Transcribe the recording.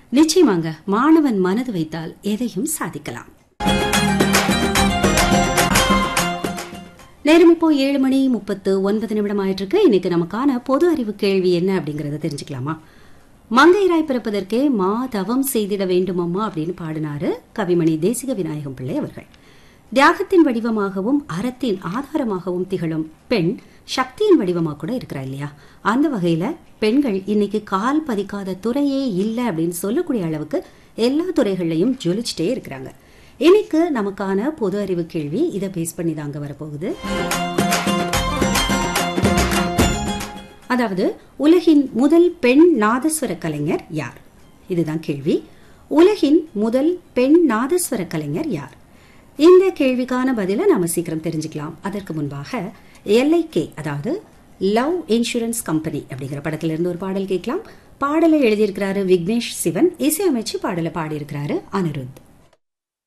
நிச்சயமாங்க மாணவன் மனது வைத்தால் எதையும் சாதிக்கலாம் நேரம் இப்போ ஏழு மணி முப்பத்து ஒன்பது நிமிடம் ஆயிட்டு இருக்கு இன்னைக்கு நமக்கான பொது அறிவு கேள்வி என்ன அப்படிங்கறத தெரிஞ்சுக்கலாமா மங்கையராய் பிறப்பதற்கே மா தவம் செய்திட வேண்டுமம்மா அப்படின்னு பாடினாரு கவிமணி தேசிக விநாயகம் பிள்ளை அவர்கள் தியாகத்தின் வடிவமாகவும் அறத்தின் ஆதாரமாகவும் திகழும் பெண் சக்தியின் வடிவமாக கூட இருக்கிறா இல்லையா அந்த வகையில பெண்கள் இன்னைக்கு கால் பதிக்காத துறையே இல்லை அப்படின்னு சொல்லக்கூடிய அளவுக்கு எல்லா துறைகள்லையும் ஜொலிச்சிட்டே இருக்கிறாங்க இன்னைக்கு நமக்கான பொது அறிவு கேள்வி இதை பேஸ் பண்ணி தாங்க வரப்போகுது அதாவது உலகின் முதல் பெண் நாதஸ்வர கலைஞர் யார் இதுதான் கேள்வி உலகின் முதல் பெண் நாதஸ்வர கலைஞர் யார் இந்த கேள்விக்கான பதிலை நாம சீக்கிரம் தெரிஞ்சுக்கலாம் அதற்கு முன்பாக எல்ஐகே அதாவது லவ் இன்சூரன்ஸ் கம்பெனி அப்படிங்கிற படத்துல இருந்து ஒரு பாடல் கேட்கலாம் பாடலை எழுதியிருக்கிறாரு விக்னேஷ் சிவன் இசையமைச்சு பாடலை பாடியிருக்கிறாரு அனிருத்